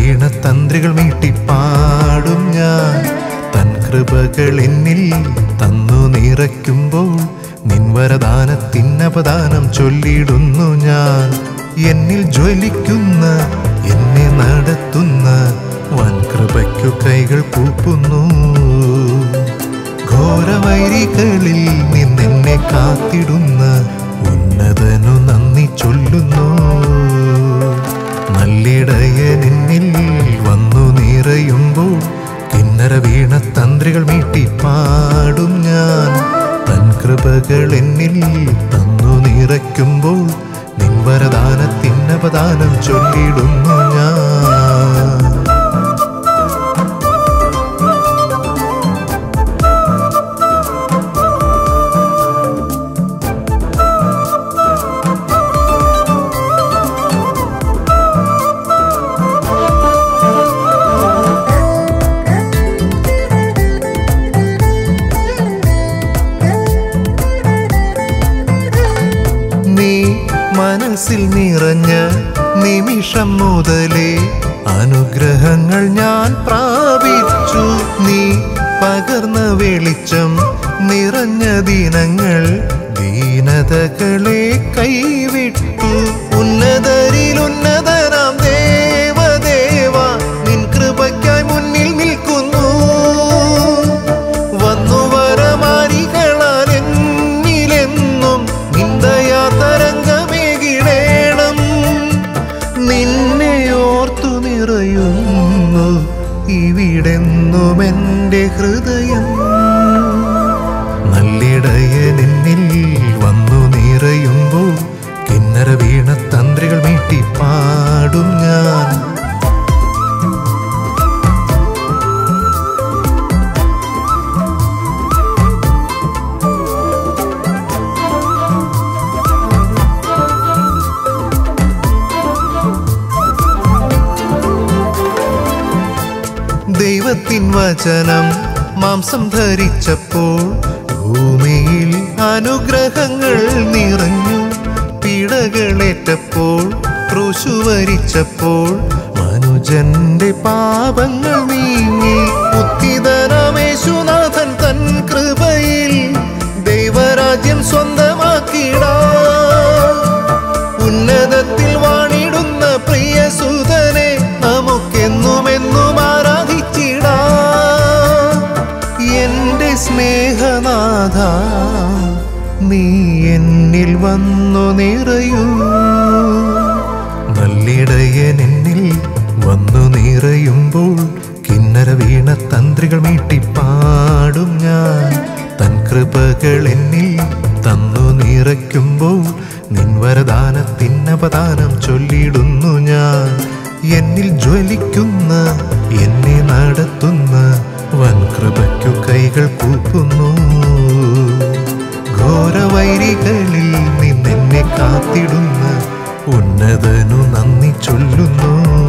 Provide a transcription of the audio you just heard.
വീണ തന്ത്രികൾ മീട്ടിപ്പാടും ഞാൻ തൻ കൃപകൾ എന്നിൽ തന്നു നിറയ്ക്കുമ്പോൾ നിൻവരദാനത്തിനപദാനം ചൊല്ലിടുന്നു ഞാൻ എന്നിൽ ജ്വലിക്കുന്ന എന്നെ നടത്തുന്ന വൻ കൃപയ്ക്കു കൈകൾ കൂപ്പുന്നു ഘോരവൈരികളിൽ നിന്നെന്നെ കാത്തിടുന്ന ഉന്നതനു നന്ദി ചൊല്ലുന്നു നല്ലിടയൻ എന്നിൽ വന്നു നിറയുമ്പോൾ കിന്നര വീണ തന്ത്രികൾ മീട്ടിപ്പാടും ഞാൻ തൻ കൃപകൾ എന്നിൽ തന്നു നിറയ്ക്കുമ്പോൾ നിൻവരദാനത്തിനപദാനം ചൊല്ലിടുന്നു ഞാൻ നീ മനസ്സിൽ നിറഞ്ഞ നിമിഷം മുതലേ അനുഗ്രഹങ്ങൾ ഞാൻ പ്രാപിച്ചു നീ പകർന്ന വെളിച്ചം നിറഞ്ഞ ദിനങ്ങൾ ദീനതകളെ കൈവിട്ടു ഉന്നതരിൽ ഉന്നതനാം ദേവദേവ നിൻ കൃപയ്ക്കായി മുന്നിൽ നിൽക്കുന്നു വന്നു വരമാരികളാൽ എന്നിലെന്നും നിന്ദയാ തരംഗമേകിടേണം നിന്നെ ഓർത്തു നിറയുന്നു ഇവിടെന്നും എൻ്റെ ഹൃദയം നല്ലിടയൻ എന്നിൽ വന്നു നിറയുമ്പോൾ കിന്നര വീണ തന്ത്രികൾ മീട്ടിപ്പാടും ഞാൻ ദൈവത്തിൻ വചനം മാംസം ധരിച്ചപ്പോൾ ഭൂമിയിൽ അനുഗ്രഹങ്ങൾ നിറഞ്ഞു പീഡകളേറ്റപ്പോൾ ക്രൂശുവരിച്ചപ്പോൾ മനുജന്റെ പാപങ്ങൾ നീങ്ങി ഉത്തിതനാമേശുനാഥൻ തൻ കൃപയിൽ ദൈവരാജ്യം സ്വന്തമാക്കിടാ ഉന്നതത്തിൽ വാണിടുന്ന പ്രിയ സുതനെ നമുക്കെന്നും എന്നും ആരാധിച്ചിടാ എന്റെ സ്നേഹനാഥ നീ എന്നിൽ വന്നു നിറയൂ നല്ലിടയൻ എന്നിൽ വന്നു നിറയുമ്പോൾ കിന്നര വീണ തന്ത്രികൾ മീട്ടിപ്പാടും ഞാൻ തൻ കൃപകൾ എന്നിൽ തന്നു നിറയ്ക്കുമ്പോൾ നിൻവരദാനത്തിനപദാനം ചൊല്ലിടുന്നു ഞാൻ എന്നിൽ ജ്വലിക്കുന്ന എന്നെ നടത്തുന്ന വൻ കൃപയ്ക്കു കൈകൾ കൂപ്പുന്നു ഘോരവൈരികളിൽ നിന്നെന്നെ കാത്തിടുന്ന ഉന്നതനു നന്ദി ചൊല്ലുന്നു